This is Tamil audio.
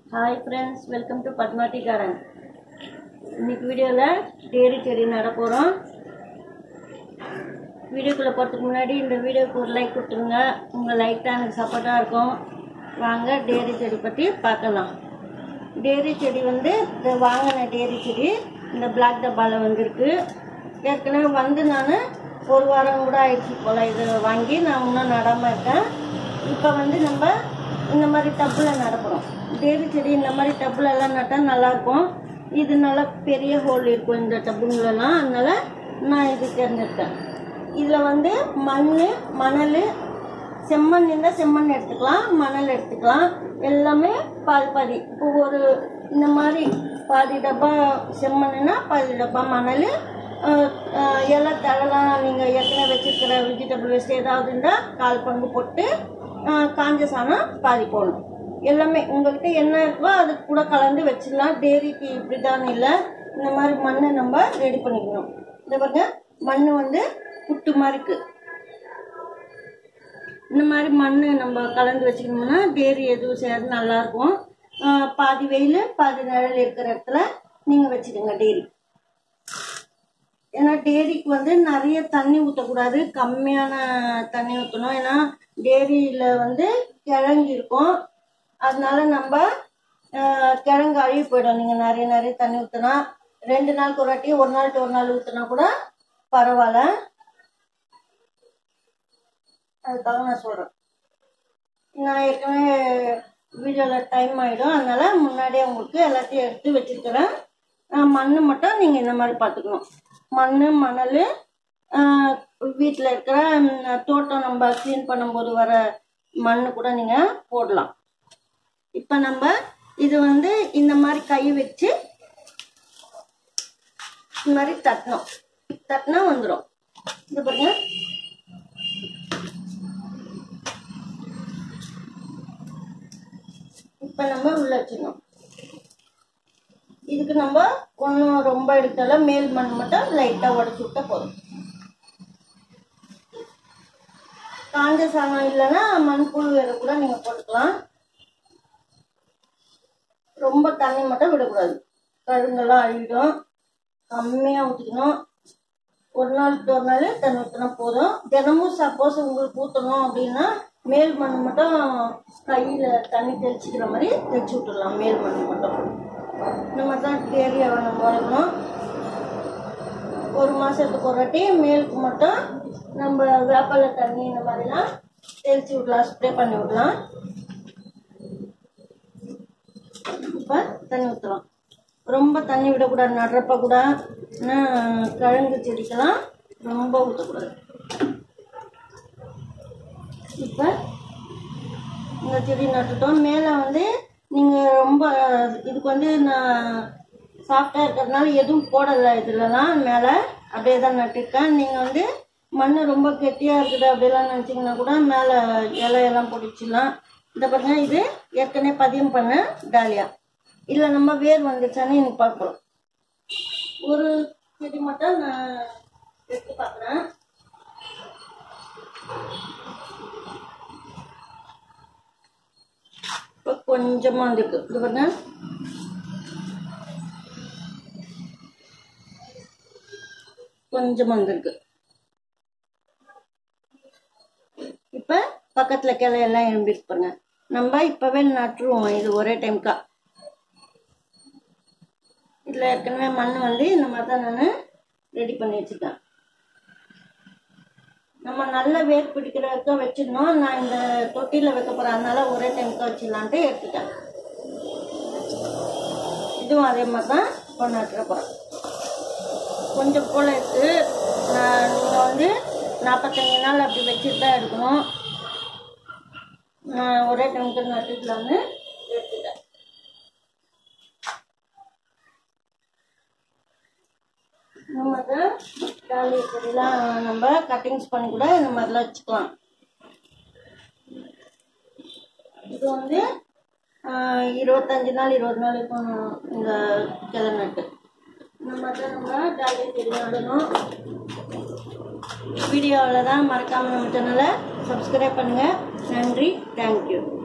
hi friends welcome to Padmatti garden இன்னைக்கு வீடியோவில் டேரி செடி நட போகிறோம் வீடியோக்குள்ளே போகிறதுக்கு முன்னாடி இந்த வீடியோக்கு ஒரு லைக் கொடுத்துருங்க உங்கள் லைக் தான் எனக்கு சப்போர்ட்டாக இருக்கும் வாங்க டேரி செடி பற்றி பார்க்கலாம் டேரி செடி வந்து இந்த வாங்கின டேரி செடி இந்த பிளாக் டப்பாவில் வந்திருக்கு ஏற்கனவே வந்து நான் ஒரு வாரம் கூட ஆயிடுச்சு போல் இது வாங்கி நான் இன்னும் நடாமல் இருக்கேன் இப்போ வந்து நம்ம இந்த மாதிரி டப்பில் நடக்கிறோம் டேரி செடி இந்த மாதிரி டப்பில் எல்லாம் நட்டால் நல்லாயிருக்கும் இது நல்லா பெரிய ஹோல் இருக்கும் இந்த டப்புங்களெல்லாம் அதனால் நான் இது தேர்ந்தெடுத்தேன் இதில் வந்து மண் மணல் செம்மண் இருந்தால் செம்மண் எடுத்துக்கலாம் மணல் எடுத்துக்கலாம் எல்லாமே பாதி பாதி இப்போ ஒரு இந்த மாதிரி பாதி டப்பா செம்மண்ணுனா பாதி டப்பா மணல் அஹ், அஹ், இலை தழலாம் நீங்கள் ஏற்கனவே வச்சிருக்கிற வெஜிடபிள் வேஸ்ட் ஏதாவது இருந்தால் கால் பங்கு போட்டு அஹ், காஞ்ச சாணம் பாதி போடணும் எல்லாமே உங்கள்கிட்ட என்ன இருக்கோ அது கூட கலந்து வச்சிடலாம் டேரிக்கு இப்படி தான் இல்லை இந்த மாதிரி மண்ணை நம்ம ரெடி பண்ணிக்கணும் இந்த பாருங்க மண் வந்து புட்டு மாதிரி இருக்குது இந்த மாதிரி மண் நம்ம கலந்து வச்சுக்கணும்னா டேரி எதுவும் செய்யாது நல்லாயிருக்கும் பாதி வெயில் பாதி நிழல் இருக்கிற இடத்துல நீங்கள் வச்சுக்கோங்க டேரி ஏன்னா டேரிக்கு வந்து நிறைய தண்ணி ஊற்றக்கூடாது கம்மியான தண்ணி ஊற்றணும் ஏன்னா டேரியில் வந்து கிழங்கு இருக்கும் அதனால நம்ம ஆஹ், கிழங்கு அழுகி போயிடும் நீங்கள் நிறைய நிறைய தண்ணி ஊற்றினா ரெண்டு நாளுக்கு ஒரு வாட்டி ஒரு நாள் ஒரு நாள் ஊற்றினா கூட பரவாயில்ல அதுக்காக நான் சொல்கிறேன் நான் ஏற்கனவே வீடியோவில் டைம் ஆகிடும் அதனால முன்னாடியே உங்களுக்கு எல்லாத்தையும் எடுத்து வச்சிருக்கிறேன் மண் மட்டும் நீங்கள் இந்த மாதிரி பார்த்துக்கணும் மண் மணல் வீட்டில் இருக்கிற ம், தோட்டம் நம்ம க்ளீன் பண்ணும்போது வர மண் கூட நீங்கள் போடலாம் இப்போ நம்ம இது வந்து இந்த மாதிரி கை வச்சு இந்த மாதிரி தட்டணும் தட்டினா வந்துடும் இது பாருங்க இப்போ நம்ம உள்ள வச்சிடணும் இதுக்கு நம்ம ஒன்றும் ரொம்ப எடுக்கல மேல் மண் மட்டும் லைட்டாக உடச்சி விட்டா போதும் காஞ்ச சாணம் இல்லைன்னா மண்புழு வேற கூட நீங்கள் போட்டுக்கலாம் ரொம்ப தண்ணி மட்டும் விடக்கூடாது கருங்கெல்லாம் அழிடும் கம்மியாக ஊற்றிக்கணும் ஒரு நாளுக்கு ஒரு நாள் தண்ணி ஊற்றினா போதும் தினமும் சப்போஸ் உங்களுக்கு ஊற்றணும் அப்படின்னா மேல் மண் மட்டும் கையில் தண்ணி தெளிச்சிக்கிற மாதிரி தெளிச்சு விட்டுடலாம் மேல் மண் மட்டும் இந்த மாதிரி தான் ஏரியாவை நம்ம வளர்க்கணும் ஒரு மாதத்துக்கு ஒரு வாட்டி மேலுக்கு மட்டும் நம்ம வேப்பலை தண்ணி இந்த மாதிரிலாம் தெளிச்சு விடலாம் ஸ்ப்ரே பண்ணி விடலாம் இப்போ தண்ணி ஊற்றலாம் ரொம்ப தண்ணி விடக்கூடாது நடுறப்ப கூட ஏன்னா கிழங்கு செடிக்கெல்லாம் ரொம்ப ஊற்றக்கூடாது இப்போ இந்த செடி நட்டுட்டோம் மேலே வந்து நீங்கள் ரொம்ப இதுக்கு வந்து நான் சாஃப்டாக இருக்கிறதுனால எதுவும் போடலை இதுலலாம் மேலே அப்படியே தான் நட்டுருக்கேன் நீங்கள் வந்து மண் ரொம்ப கெட்டியாக இருக்குது அப்படிலாம் நினச்சிங்கன்னா கூட மேலே இலையெல்லாம் பிடிச்சிடலாம் இந்த பாருங்க இது ஏற்கனவே பதியம் பண்ண டாலியா இதில் நம்ம வேர் வந்துச்சான்னு எனக்கு பார்க்குறோம் ஒரு செடி மட்டும் நான் எடுத்து பார்க்குறேன் இப்போ கொஞ்சமாக வந்துருக்கு இது பாருங்க கொஞ்சமாக வந்திருக்கு இப்போ பக்கத்தில் கிளையெல்லாம் எழும்பிருக்கு பாருங்க நம்ம இப்போவே நட்டுருவோம் இது ஒரே டைம்க்கா இதில் ஏற்கனவே மண் வந்து இந்த மாதிரி தான் நான் ரெடி பண்ணி வச்சுருக்கேன் நம்ம நல்ல வேர் பிடிக்கிற வரைக்கும் வச்சிடணும் நான் இந்த தொட்டியில் வைக்க போகிறேன் அதனால ஒரே டைமுக்கு வச்சிடலான்ட்டு எடுத்துட்டேன் இதுவும் அதே மாதிரி தான் கொண்டாட்டுற போகிறேன் கொஞ்சம் போல் இருக்குது நீங்கள் வந்து நாற்பத்தஞ்சு நாள் அப்படி வச்சுட்டு தான் எடுக்கணும் நான் ஒரே டைமுக்கு நட்டுக்கலான்னு எடுத்துட்டேன் நம்ம டாலி செடிலாம் நம்ம கட்டிங்ஸ் பண்ணி கூட இந்த மாதிரிலாம் வச்சுக்கலாம் இது வந்து ஆஹ், இருபத்தஞ்சு நாள் இருபது நாள் இருக்கும் இந்த கிளை நட்டு இந்த மாதிரி தான் நம்ம டாலி செடி நடணும் வீடியோவில் தான் மறக்காமல் நம்ம சேனலை சப்ஸ்கிரைப் பண்ணுங்கள் நன்றி தேங்க்யூ